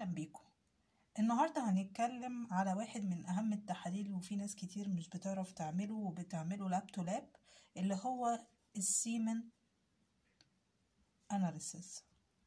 بيكم النهاردة هنتكلم على واحد من أهم التحاليل وفي ناس كتير مش بتعرف تعمله وبتعمله لاب تو لاب اللي هو السيمن أناليسيس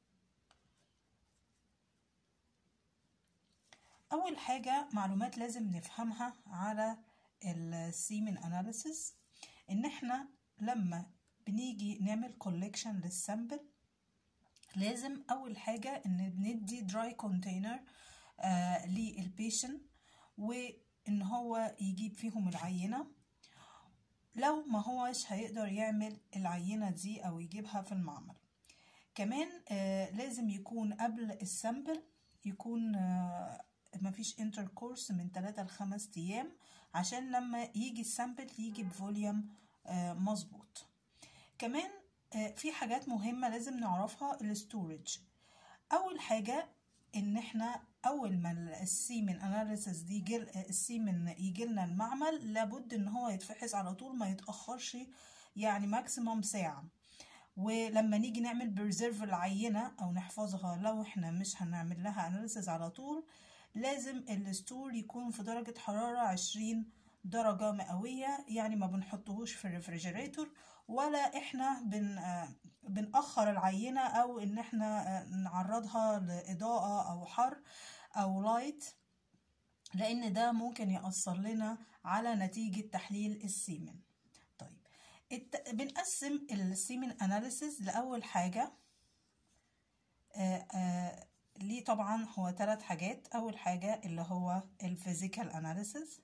أول حاجة معلومات لازم نفهمها على السيمن أناليسيس إن إحنا لما بنيجي نعمل كولكشن للسامبل لازم أول حاجة إن بندي دراي كونتينر آه للبيشن وإن هو يجيب فيهم العينة لو ما هوش هيقدر يعمل العينة دي أو يجيبها في المعمل كمان آه لازم يكون قبل السامبل يكون آه مفيش انتركورس من 3 ل 5 ايام عشان لما يجي السامبل يجي بفوليوم آه مظبوط كمان آه في حاجات مهمة لازم نعرفها الستورج اول حاجة ان احنا اول ما السيمن اناليسيس دي جل السيمن يجي لنا المعمل لابد ان هو يتفحص على طول ما يتاخرش يعني ماكسيموم ساعه ولما نيجي نعمل بريزيرف العينه او نحفظها لو احنا مش هنعمل لها اناليسيس على طول لازم الستور يكون في درجه حراره عشرين درجة مئوية يعني ما بنحطهوش في الريفريجريتور ولا احنا بن بنأخر العينة او ان احنا نعرضها لإضاءة او حر او لايت لان ده ممكن يأثر لنا على نتيجة تحليل السيمن طيب الت... بنقسم السيمن اناليسيس لأول حاجة آآ آآ ليه طبعا هو ثلاث حاجات اول حاجة اللي هو الفيزيكال اناليسيس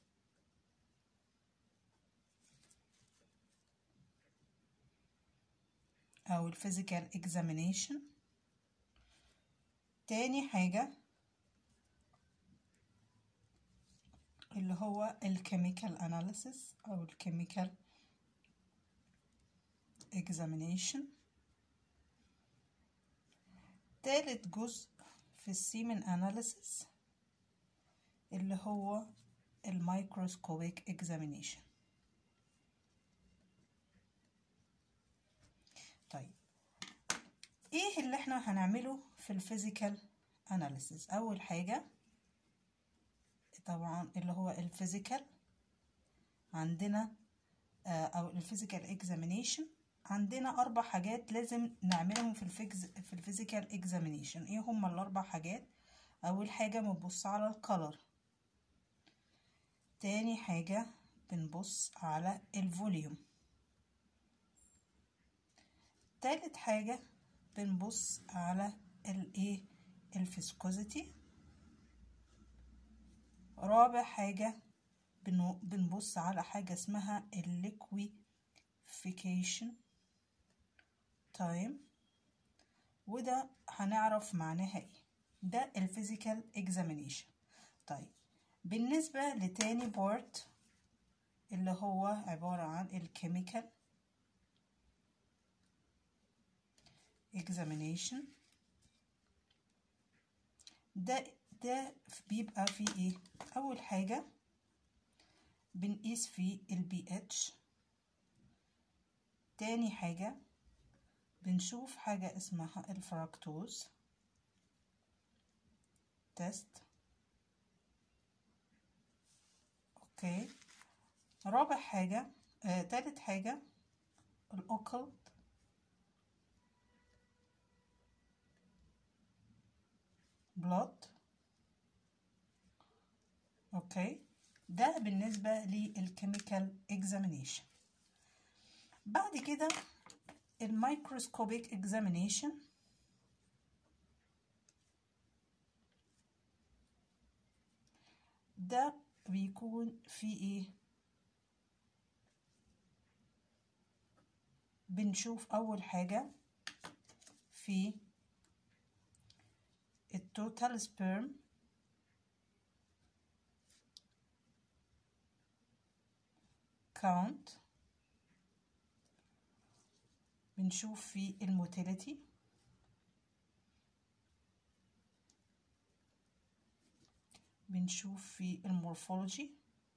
أو الفيزيكال examination تاني حاجة اللي هو الكيميكال أناليسيس أو الكيميكال examination تالت جزء في السيمن أناليسيس اللي هو الميكروسكوبيك examination طيب ايه اللي احنا هنعمله في الفيزيكال اناليسيس اول حاجة طبعا اللي هو الفيزيكال عندنا او الفيزيكال اكزامينيشن عندنا اربع حاجات لازم نعملهم في الفيكز في الفيزيكال اكزامينيشن ايه هما الاربع حاجات اول حاجة بنبص على الكالر تاني حاجة بنبص على الفوليوم تالت حاجة بنبص على الايه الفيسكوزيتي رابع حاجة بنبص على حاجة اسمها الليكويفيكيشن تايم وده هنعرف معناها ايه ده الفيزيكال اكزامينيشن طيب بالنسبة لتاني بارت اللي هو عبارة عن الكيميكال examination ده ده بيبقى فيه ايه اول حاجة بنقيس فيه البي اتش تاني حاجة بنشوف حاجة اسمها الفراكتوز تيست اوكي رابع حاجة آه، تالت حاجة الاوكلت بلوت اوكي ده بالنسبة للكيميكال اكزامينيشن بعد كده الميكروسكوبيك اكزامينيشن ده بيكون في ايه بنشوف اول حاجة في التوتال سبيرم كاونت بنشوف في الموتيليتي بنشوف في المورفولوجي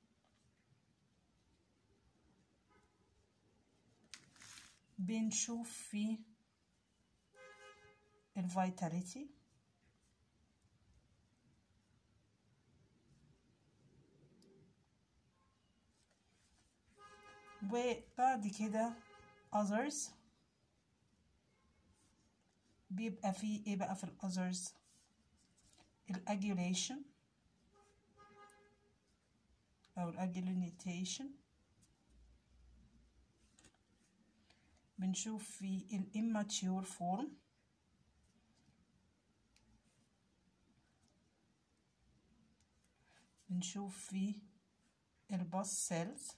بنشوف في الفيتاليتي وبعد كده others بيبقى فيه ايه بقى في الاذرز الاجوليشن او الاجولينيتيشن بنشوف في الاماتيور فورم بنشوف في الباس سيلز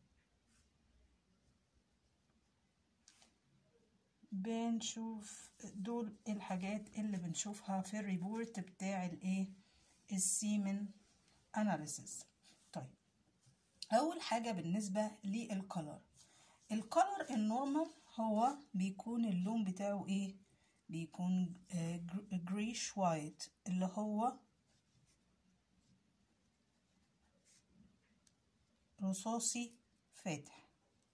بنشوف دول الحاجات اللي بنشوفها في الريبورت بتاع الايه السيمن اناليسيس طيب اول حاجه بالنسبه للكلر الكلر النورمال هو بيكون اللون بتاعه ايه بيكون جريش وايت اللي هو رصاصي فاتح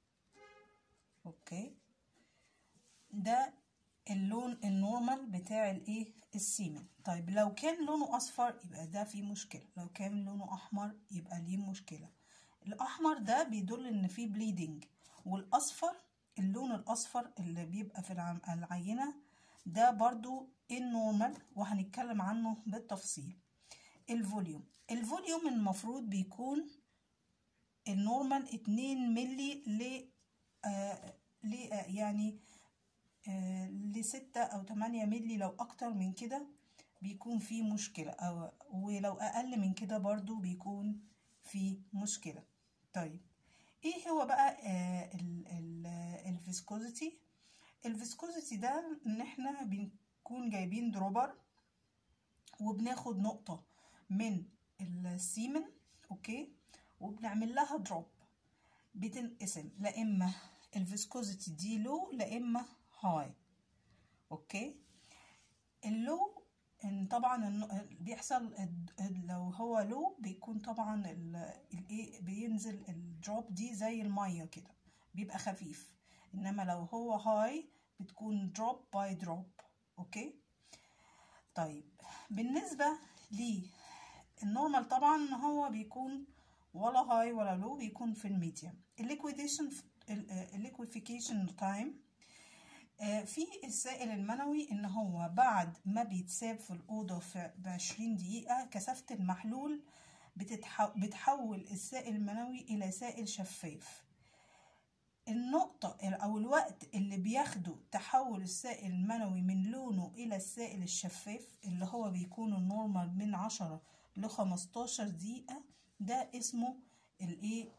اوكي ده اللون النورمال بتاع الايه السيمن طيب لو كان لونه اصفر يبقى ده فيه مشكله لو كان لونه احمر يبقى ليه مشكله الاحمر ده بيدل ان فيه بليدنج والاصفر اللون الاصفر اللي بيبقى في العينه ده برضو النورمال وهنتكلم عنه بالتفصيل الفوليوم الفوليوم المفروض بيكون النورمال 2 ملي ل آه ل آه يعني آه لستة أو تمانية ملي لو أكتر من كده بيكون في مشكلة أو ولو أقل من كده برضو بيكون في مشكلة طيب ايه هو بقى الفيسكوزيتي الفيسكوزيتي ده ان احنا بنكون جايبين دروبر وبناخد نقطة من السيمن اوكي وبنعمل لها دروب بتنقسم لا اما الفيسكوزيتي دي لو لا اما هاي اوكي اللو ان طبعا بيحصل لو هو لو بيكون طبعا الايه بينزل الدروب دي زي الميه كده بيبقى خفيف انما لو هو هاي بتكون دروب باي دروب اوكي طيب بالنسبه للنورمال طبعا هو بيكون ولا هاي ولا لو بيكون في الميديم الليكويديشن الليكويفيكيشن تايم في السائل المنوي ان هو بعد ما بيتساب في الاوضه في بعشرين دقيقه كثافه المحلول بتحول السائل المنوي الى سائل شفاف النقطة أو الوقت اللي بياخده تحول السائل المنوي من لونه إلى السائل الشفاف اللي هو بيكون النورمال من عشرة لخمستاشر دقيقة ده اسمه الايه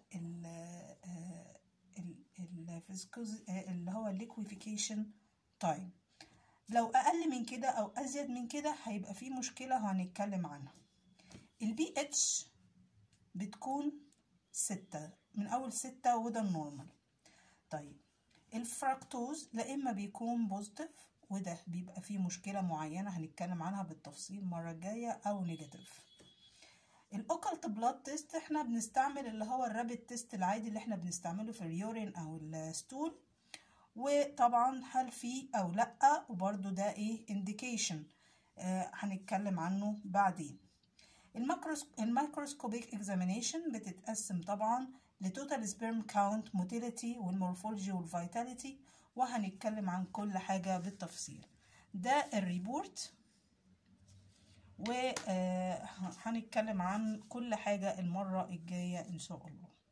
اللي هو الليكويفيكيشن تايم لو اقل من كده او ازيد من كده هيبقى في مشكله هنتكلم عنها البي اتش بتكون ستة من اول ستة وده النورمال طيب الفراكتوز لا اما بيكون بوزيتيف وده بيبقى فيه مشكله معينه هنتكلم عنها بالتفصيل المره الجايه او نيجاتيف الاوكلت بلاد تيست احنا بنستعمل اللي هو الرابid تيست العادي اللي احنا بنستعمله في اليورين او الستول وطبعا هل في او لا وبرده ده ايه انديكيشن آه هنتكلم عنه بعدين الميكروسكوبيك اكزامينيشن بتتقسم طبعا لتوتال سبيرم كاونت موتيليتي والمورفولوجي والفيتاليتي وهنتكلم عن كل حاجه بالتفصيل ده الريبورت وهنتكلم عن كل حاجة المرة الجاية إن شاء الله